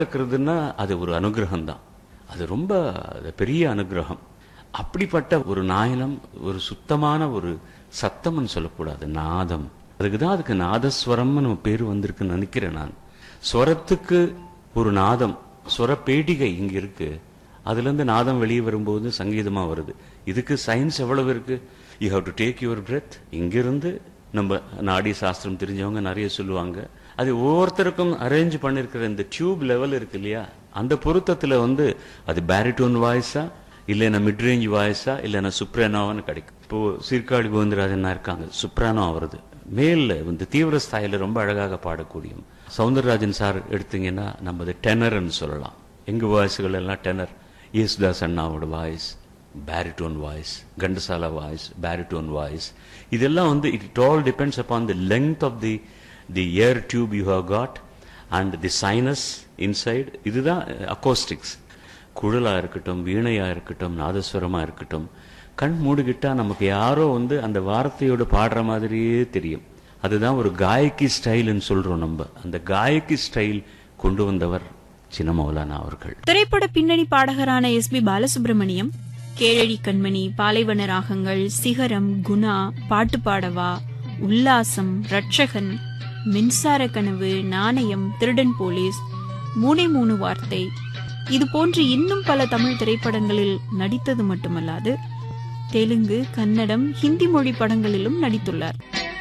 இருக்கிறதுன்னா அது ஒரு அனுகிரகம் தான் அது ரொம்ப அது பெரிய அனுகிரகம் அப்படிப்பட்ட ஒரு நாயனம் ஒரு சுத்தமான ஒரு சத்தம்னு சொல்லக்கூடாது நாதம் அதுக்கு தான் அதுக்கு நாதஸ்வரம்னு நம்ம பேர் வந்திருக்குன்னு நினைக்கிறேன் நான் ஸ்வரத்துக்கு ஒரு நாதம் ஸ்வர பேடிகை இங்க இருக்கு அதுல இருந்து நாதம் வெளியே வரும்போது சங்கீதமா வருது இதுக்கு சயின்ஸ் எவ்வளவு இருக்கு you have to take your breath இங்கிருந்து நம்ம நாடி சாஸ்திரம் தெரிஞ்சவங்க நிறைய சொல்லுவாங்க அது ஒவ்வொருத்தருக்கும் அரேஞ்ச் பண்ணிருக்கிற இந்த டியூப் லெவல் இருக்கு இல்லையா அந்த பொருத்தத்துல வந்து அது பேரிட்டோன் வாய்ஸா இல்லைன்னா மிட்ரேஞ்ச் வாய்ஸா இல்லைன்னா சுப்ரானோவான்னு கிடைக்கும் இப்போ சீர்காழி கோவிந்தராஜன் இருக்காங்க சுப்ரானோ வருது மேல்ல இந்த தீவிர ஸ்தாயில ரொம்ப அழகாக பாடக்கூடிய சவுந்தரராஜன் சார் எடுத்தீங்கன்னா நம்ம அது டெனர்னு சொல்லலாம் எங்க வாய்ஸ்கள் எல்லாம் டெனர் யேசுதாஸ் அண்ணாவோட voice baritone voice Ghantasala voice baritone voice இதெல்லாம் வந்து it all depends upon the length of the the air tube you have got and the sinus inside இதுதான் அக்கோஸ்டிக்ஸ் குழலா இருக்கட்டும் வீணையா இருக்கட்டும் நாதஸ்வரமா இருக்கட்டும் கண் மூடிக்கிட்டா நமக்கு யாரோ வந்து அந்த வார்த்தையோட பாடுற மாதிரியே தெரியும் அதுதான் ஒரு காயக்கி ஸ்டைல்னு சொல்றோம் நம்ம அந்த காயக்கி ஸ்டைல் கொண்டு வந்தவர் சின்ன மௌலானா அவர்கள் திரைப்பட பின்னணி பாடகரான எஸ் பி பாலசுப்ரமணியம் கேழடி கண்மணி பாலைவன ராகங்கள் சிகரம் குணா பாட்டு பாடவா உல்லாசம் ரட்சகன் மின்சார கனவு நாணயம் திருடன் போலீஸ் மூணே மூணு வார்த்தை இது போன்று இன்னும் பல தமிழ் திரைப்படங்களில் நடித்தது மட்டுமல்லாது தெலுங்கு கன்னடம் ஹிந்தி மொழி படங்களிலும் நடித்துள்ளார்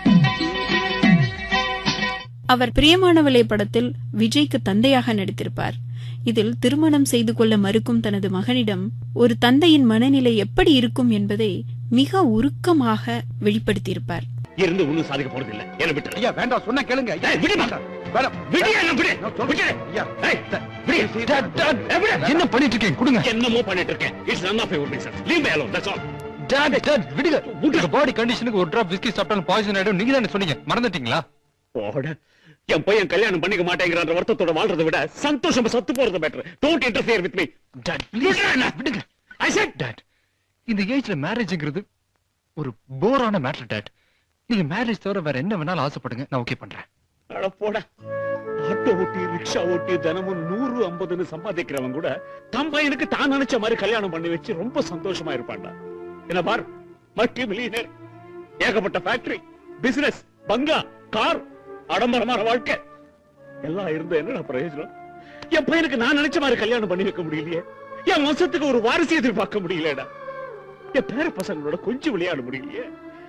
அவர் பிரியமானவளை படத்தில் விஜய்க்கு தந்தையாக நடித்திருப்பார் இதில் திருமணம் செய்து கொள்ள மறுக்கும் தனது மகனிடம் ஒரு தந்தையின் மனநிலை எப்படி இருக்கும் என்பதை மிக உருக்கமாக வெளிப்படுத்தியிருப்பார் இருந்து ஒண்ணும் சாதிக்க போறது இல்ல என்ன விட்டு ஐயா வேண்டாம் சொன்ன கேளுங்க ஐயா விடு வேண்டாம் விடு என்ன விடு நான் சொல்றேன். விடு. ஐயா. ஏய், விடு. Dad, Dad, ஏய், விடு. என்ன பண்ணிட்டு இருக்கீங்க கொடுங்க என்னமோ பண்ணிட்டு இருக்கேன் it's none of your business leave me alone that's all dad dad விடுங்க உங்க பாடி கண்டிஷனுக்கு ஒரு டிராப் விஸ்கி சாப்பிட்டாலும் பாய்சன் ஆயிடும் நீங்க தானே சொன்னீங்க மறந்துட்டீங்களா போட என் பையன் கல்யாணம் பண்ணிக்க மாட்டேங்கிறான்ற வருத்தத்தோட வாழ்றதை விட சந்தோஷமா சத்து போறது better don't interfere with me dad please விடுங்க. விடுங்க ஐ செட் டாட் இந்த ஏஜ்ல மேரேஜ்ங்கிறது ஒரு போரான மேட்டர் டாட் நீங்க மேரேஜ் தவிர வேற என்ன வேணாலும் ஆசைப்படுங்க நான் ஓகே பண்றேன் அட போட ஆட்டோ ஓட்டி ரிக்ஷா ஓட்டி தினமும் நூறு ஐம்பதுன்னு சம்பாதிக்கிறவன் கூட தம் பையனுக்கு தான் நினைச்ச மாதிரி கல்யாணம் பண்ணி வச்சு ரொம்ப சந்தோஷமா இருப்பான்டா என்ன பார் மல்டி மில்லியனர் ஏகப்பட்ட ஃபேக்டரி பிசினஸ் பங்களா கார் ஆடம்பரமான வாழ்க்கை எல்லாம் இருந்த என்னடா பிரயோஜனம் என் பையனுக்கு நான் நினைச்ச மாதிரி கல்யாணம் பண்ணி வைக்க முடியலையே என் வம்சத்துக்கு ஒரு வாரிசு எதிர்பார்க்க முடியலடா என் பேர பசங்களோட கொஞ்சம் விளையாட முடியலையே